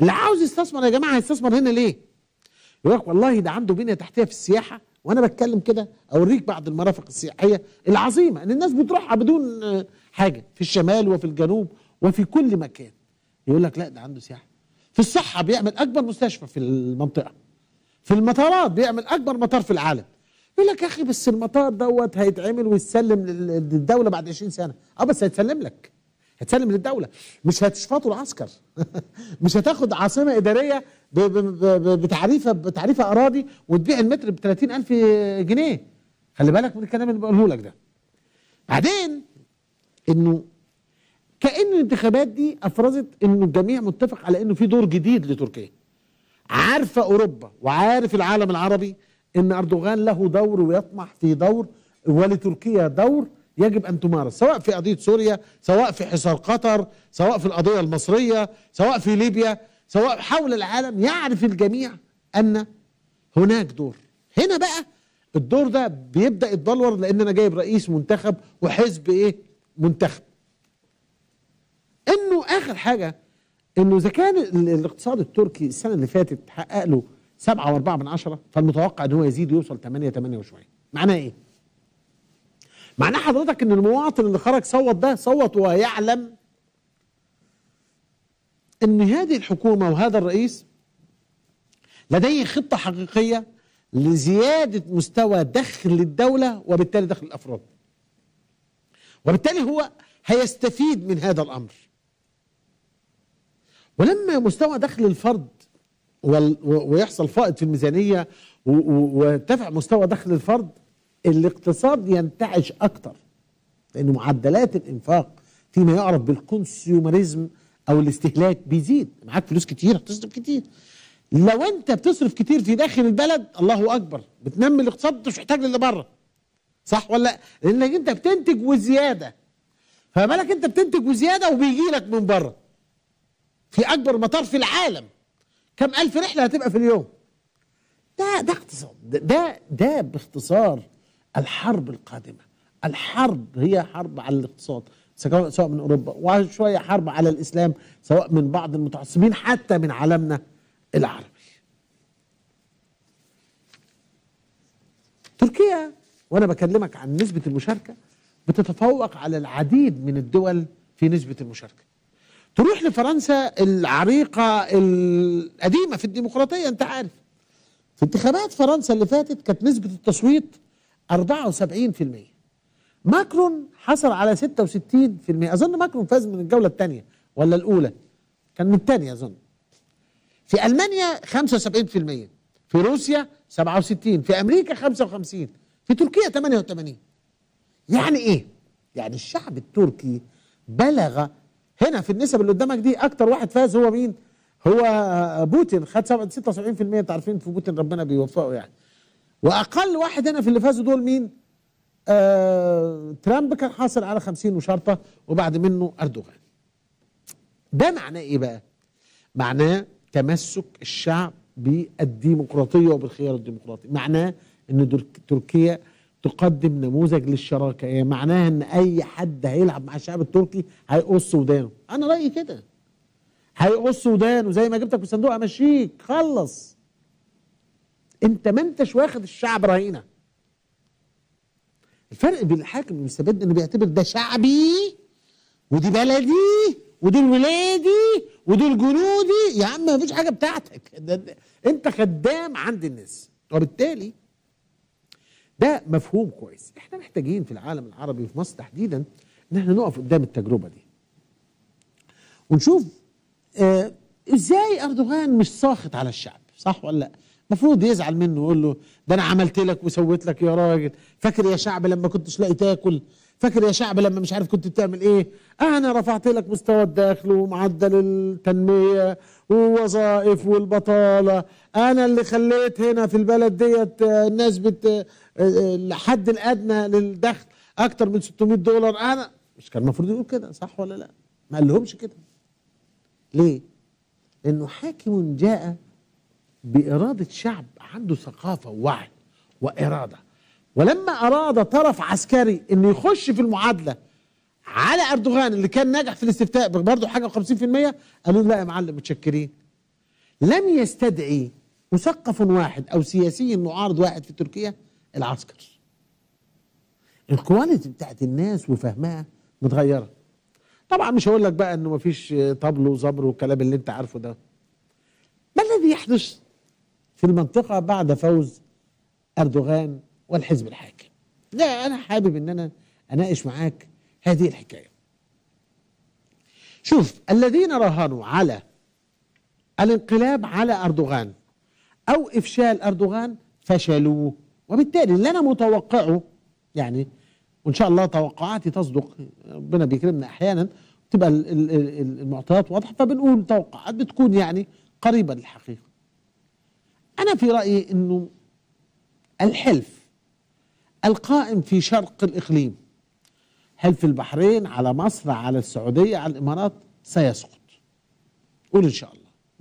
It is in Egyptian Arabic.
اللي عاوز يستثمر يا جماعه هيستثمر هنا ليه؟ يقول لك والله ده عنده بنيه تحتيه في السياحه وانا بتكلم كده اوريك بعض المرافق السياحيه العظيمه ان الناس بتروحها بدون آه، حاجه في الشمال وفي الجنوب وفي كل مكان يقول لك لا ده عنده سياحه في الصحه بيعمل اكبر مستشفى في المنطقه في المطارات بيعمل اكبر مطار في العالم يقول لك يا اخي بس المطار دوت هيتعمل ويتسلم لل- للدوله بعد 20 سنه اه بس هيتسلم لك هتسلم للدوله مش هتشفطوا العسكر مش هتاخد عاصمه اداريه ب- ب- ب- بتعريفه بتعريفه اراضي وتبيع المتر ب 30000 جنيه خلي بالك من الكلام اللي بقوله لك ده بعدين انه كأن الانتخابات دي افرزت انه الجميع متفق على انه في دور جديد لتركيا عارفه اوروبا وعارف العالم العربي ان اردوغان له دور ويطمح في دور ولتركيا دور يجب ان تمارس سواء في قضيه سوريا سواء في حصار قطر سواء في القضيه المصريه سواء في ليبيا سواء حول العالم يعرف الجميع ان هناك دور هنا بقى الدور ده بيبدا يتبلور لان انا جايب رئيس منتخب وحزب ايه منتخب انه اخر حاجه انه اذا كان ال- الاقتصاد التركي السنه اللي فاتت حقق له 7 و4 من عشرة فالمتوقع ان هو يزيد يوصل 8 8 وشويه معناه ايه معناه حضرتك ان المواطن اللي خرج صوت ده صوت ويعلم ان هذه الحكومه وهذا الرئيس لديه خطه حقيقيه لزياده مستوى دخل الدوله وبالتالي دخل الافراد وبالتالي هو هيستفيد من هذا الامر ولما مستوى دخل الفرد وال- و- ويحصل فائض في الميزانيه و- و- ويرتفع مستوى دخل الفرد الاقتصاد ينتعش اكتر لان معدلات الانفاق فيما يعرف بالكونسيومريزم او الاستهلاك بيزيد معاك فلوس كتير هتصرف كتير لو انت بتصرف كتير في داخل البلد الله اكبر بتنمي الاقتصاد انت مش محتاج للي بره صح ولا لا؟ لانك انت بتنتج وزياده فما بالك انت بتنتج وزياده وبيجي لك من بره في اكبر مطار في العالم كم الف رحله هتبقى في اليوم ده ده اقتصاد ده ده, ده باختصار الحرب القادمه الحرب هي حرب على الاقتصاد سواء سواء من اوروبا وشويه حرب على الاسلام سواء من بعض المتعصبين حتى من عالمنا العربي تركيا وانا بكلمك عن نسبه المشاركه بتتفوق على العديد من الدول في نسبه المشاركه تروح لفرنسا العريقه القديمه في الديمقراطيه انت عارف في انتخابات فرنسا اللي فاتت كانت نسبه التصويت 74% ماكرون حصل على 66% اظن ماكرون فاز من الجوله الثانيه ولا الاولى كان من الثانيه اظن في المانيا 75% في روسيا 67 في امريكا 55 في تركيا 88 يعني ايه يعني الشعب التركي بلغ هنا في النسب اللي قدامك دي اكتر واحد فاز هو مين هو بوتين خد 76% انت عارفين في بوتين ربنا بيوفقه يعني واقل واحد هنا في اللي فازوا دول مين آه ترامب كان حاصل على 50 وشرطه وبعد منه اردوغان ده معناه ايه بقى معناه تمسك الشعب بالديمقراطيه وبالخيار الديمقراطي معناه ان درك- تركيا تقدم نموذج للشراكه يعني معناها ان اي حد هيلعب مع الشعب التركي هيقص ودانه انا رايي كده هيقص ودانه زي ما جبتك في الصندوق امشيك خلص انت ما انتش واخد الشعب رهينه الفرق بين الحاكم والمستبد انه بيعتبر ده شعبي ودي بلدي ودول ولادي ودول جنودي يا عم ما فيش حاجه بتاعتك ده ده انت خدام عند الناس وبالتالي ده مفهوم كويس احنا محتاجين في العالم العربي وفي مصر تحديدا ان احنا نقف قدام التجربه دي ونشوف آه ازاي اردوغان مش ساخط على الشعب صح ولا لا المفروض يزعل منه ويقول له ده انا عملت لك وسويت لك يا راجل فاكر يا شعب لما كنتش لاقي تاكل فاكر يا شعب لما مش عارف كنت بتعمل ايه انا رفعت لك مستوى الدخل ومعدل التنميه ووظائف والبطاله انا اللي خليت هنا في البلد ديت آه، الناس بت آه، آه، الحد الادنى للدخل اكتر من 600 دولار انا مش كان المفروض يقول كده صح ولا لا ما قالهمش كده ليه لانه حاكم جاء بإرادة شعب عنده ثقافة ووعي وإرادة ولما أراد طرف عسكري إنه يخش في المعادلة على أردوغان اللي كان ناجح في الاستفتاء برضه حاجة و50% قالوا له لا يا معلم متشكرين لم يستدعي مثقف واحد او سياسي معارض واحد في تركيا العسكر الكواليتي بتاعت الناس وفهمها متغيره طبعا مش هقول لك بقى انه مفيش طبل وزبر والكلام اللي انت عارفه ده ما الذي يحدث في المنطقه بعد فوز اردوغان والحزب الحاكم لا انا حابب ان انا اناقش معاك هذه الحكايه شوف الذين راهنوا على الانقلاب على اردوغان او افشال اردوغان فشلوا وبالتالي اللي انا متوقعه يعني وان شاء الله توقعاتي تصدق ربنا بيكرمنا احيانا تبقى ال- ال- ال- المعطيات واضحه فبنقول توقعات بتكون يعني قريبه للحقيقه انا في رايي انه الحلف القائم في شرق الاقليم حلف البحرين على مصر على السعوديه على الامارات سيسقط قول ان شاء الله